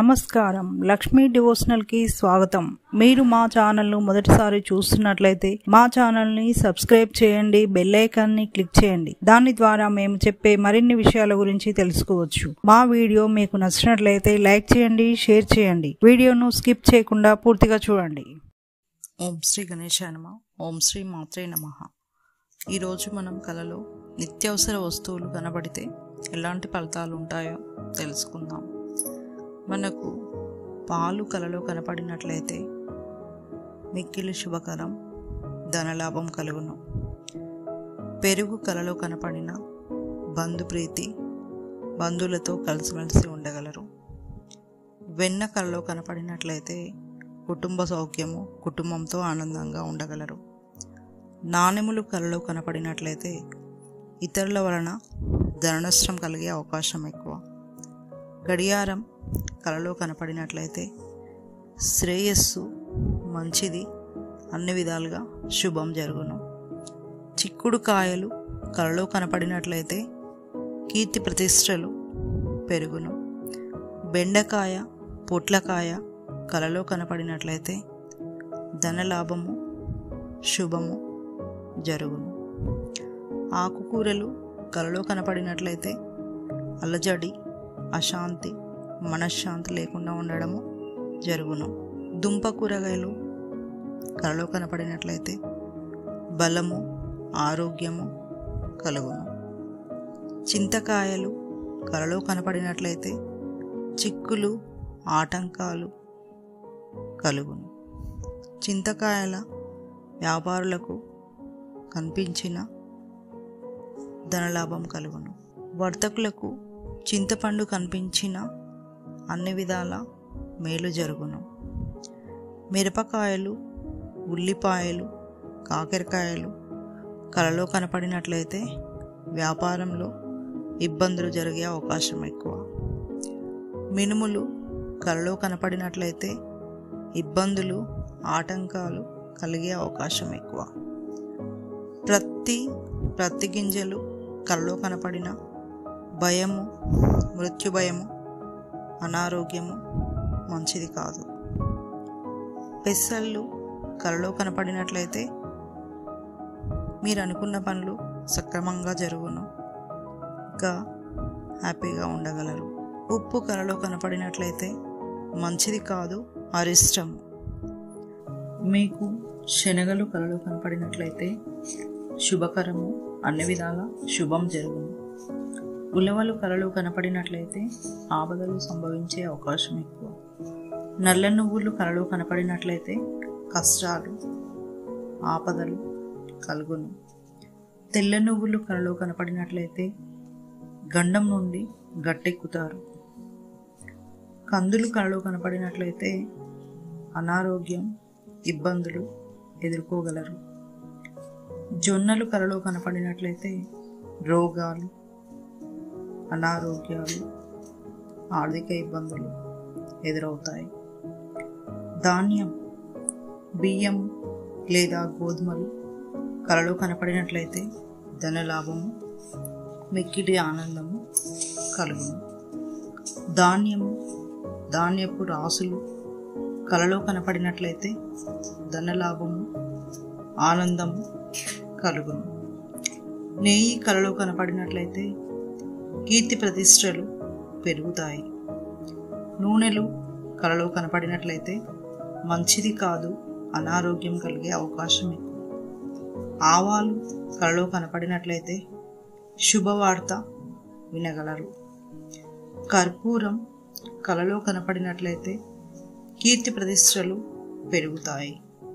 నమస్కారం లక్ష్మీ డివోషనల్ కి స్వాగతం మీరు మా ఛానల్ ను మొదటిసారి చూస్తున్నట్లయితే మా ఛానల్ ని సబ్స్క్రైబ్ చేయండి బెల్ ఐకాన్ ని క్లిక్ చేయండి దాని ద్వారా మేము చెప్పే మరిన్ని విషయాల గురించి తెలుసుకోవచ్చు మా వీడియో మీకు నచ్చినట్లయితే లైక్ చేయండి షేర్ చేయండి వీడియోను స్కిప్ చేయకుండా పూర్తిగా చూడండి ఓం శ్రీ గణేశాయ నమ ఓం శ్రీ మాత్రే నమ ఈరోజు మనం కలలో నిత్యావసర వస్తువులు కనబడితే ఎలాంటి ఫలితాలు ఉంటాయో తెలుసుకుందాం మనకు పాలు కలలో కనపడినట్లయితే మిక్కిలి శుభకరం ధనలాభం కలుగును పెరుగు కలలో కనపడిన బంధుప్రీతి బంధువులతో కలిసిమెలిసి ఉండగలరు వెన్న కలలో కనపడినట్లయితే కుటుంబ సౌఖ్యము కుటుంబంతో ఆనందంగా ఉండగలరు నాణెములు కలలో కనపడినట్లయితే ఇతరుల వలన ధననష్టం కలిగే అవకాశం ఎక్కువ గడియారం కలలో కనపడినట్లయితే శ్రేయస్సు మంచిది అన్ని విధాలుగా శుభం జరుగును చిక్కుడు కాయలు కలలో కనపడినట్లయితే కీర్తి ప్రతిష్టలు పెరుగును బెండకాయ పొట్లకాయ కలలో కనపడినట్లయితే ధనలాభము శుభము జరుగును ఆకుకూరలు కలలో కనపడినట్లయితే అలజడి అశాంతి మనశ్శాంతి లేకుండా ఉండడము జరుగును దుంప కూరగాయలు కలలో కనపడినట్లయితే బలము ఆరోగ్యము కలుగును చింతకాయలు కలలో కనపడినట్లయితే చిక్కులు ఆటంకాలు కలుగును చింతకాయల వ్యాపారులకు కనిపించిన ధనలాభం కలుగును వర్తకులకు చింతపండు కనిపించిన అన్ని విధాల మేలు జరుగును మిరపకాయలు ఉల్లిపాయలు కాకరకాయలు కలలో కనపడినట్లయితే వ్యాపారంలో ఇబ్బందులు జరిగే అవకాశం ఎక్కువ మినుములు కలలో కనపడినట్లయితే ఇబ్బందులు ఆటంకాలు కలిగే అవకాశం ఎక్కువ ప్రతి ప్రతి గింజలు కలలో కనపడిన భయము మృత్యు భయము అనారోగ్యము మంచిది కాదు పెసళ్ళు కలలో కనపడినట్లయితే మీరు అనుకున్న పనులు సక్రమంగా జరుగును ఇంకా హ్యాపీగా ఉండగలరు ఉప్పు కలలో కనపడినట్లయితే మంచిది కాదు అరిష్టము మీకు శనగలు కలలో కనపడినట్లయితే శుభకరము అన్ని విధాల శుభం జరుగును ఉలవలు కలలో కనపడినట్లయితే ఆపదలు సంభవించే అవకాశం ఎక్కువ నల్ల నువ్వులు కలలో కనపడినట్లయితే కష్టాలు ఆపదలు కలుగును తెల్ల నువ్వులు కలలో కనపడినట్లయితే గండం నుండి గట్టెక్కుతారు కందులు కలలో కనపడినట్లయితే అనారోగ్యం ఇబ్బందులు ఎదుర్కోగలరు జొన్నలు కలలో కనపడినట్లయితే రోగాలు అనారోగ్యాలు ఆర్థిక ఇబ్బందులు ఎదురవుతాయి ధాన్యం బియ్యం లేదా గోధుమలు కలలో కనపడినట్లయితే ధనలాభము మిక్కిడి ఆనందము కలుగును ధాన్యము ధాన్యపు రాసులు కలలో కనపడినట్లయితే ధనలాభము ఆనందము కలుగును నెయ్యి కలలో కనపడినట్లయితే కీర్తి ప్రతిష్టలు పెరుగుతాయి నూనెలు కలలో కనపడినట్లయితే మంచిది కాదు అనారోగ్యం కలిగే అవకాశం ఎక్కువ ఆవాలు కలలో కనపడినట్లయితే శుభవార్త వినగలరు కర్పూరం కలలో కనపడినట్లయితే కీర్తి ప్రతిష్టలు పెరుగుతాయి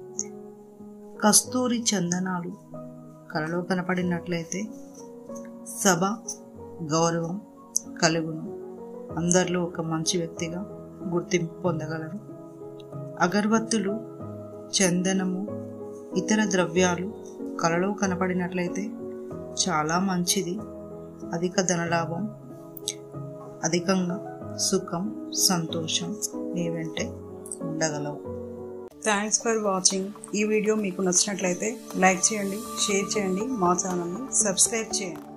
కస్తూరి చందనాలు కలలో కనపడినట్లయితే సభ గౌరవం కలుగును అందరిలో ఒక మంచి వ్యక్తిగా గుర్తింపు పొందగలరు అగరబత్తులు చందనము ఇతర ద్రవ్యాలు కలలో కనపడినట్లయితే చాలా మంచిది అధిక ధనలాభం అధికంగా సుఖం సంతోషం నీ వెంటే ఉండగలవు థ్యాంక్స్ ఫర్ వాచింగ్ ఈ వీడియో మీకు నచ్చినట్లయితే లైక్ చేయండి షేర్ చేయండి మా ఛానల్ని సబ్స్క్రైబ్ చేయండి